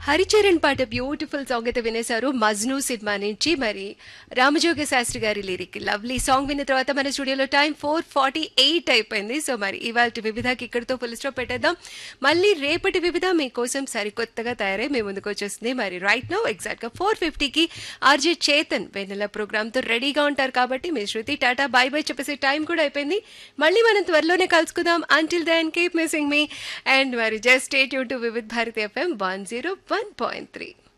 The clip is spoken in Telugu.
హరిచరణ్ పాట బ్యూటిఫుల్ సాంగ్ అయితే వినేశారు మజ్ను సినిమా నుంచి మరి రామజోగ శాస్త్రి గారి లిరిక్ లవ్లీ సాంగ్ విన్న తర్వాత మన స్టూడియోలో టైం ఫోర్ ఫార్టీ ఎయిట్ అయిపోయింది సో మరి ఇవాళ వివిధకి ఇక్కడితో ఫుల్ స్టాప్ పెట్టేద్దాం మళ్ళీ రేపటి వివిధ మీకోసం సరికొత్తగా తయారై మీ ముందుకు వచ్చేస్తుంది మరి రైట్ నో ఎగ్జాక్ట్ గా ఫోర్ ఫిఫ్టీకి ఆర్జే చేతన్ వెన్నెల ప్రోగ్రామ్ తో రెడీగా ఉంటారు కాబట్టి మీ శృతి టాటా బై బై చెప్పేసి టైం కూడా అయిపోయింది మళ్ళీ మనం త్వరలోనే కలుసుకుందాం until then keep missing me and మరి జస్ట్ స్టేట్ యూ to Vividh Bharati FM one zero one point three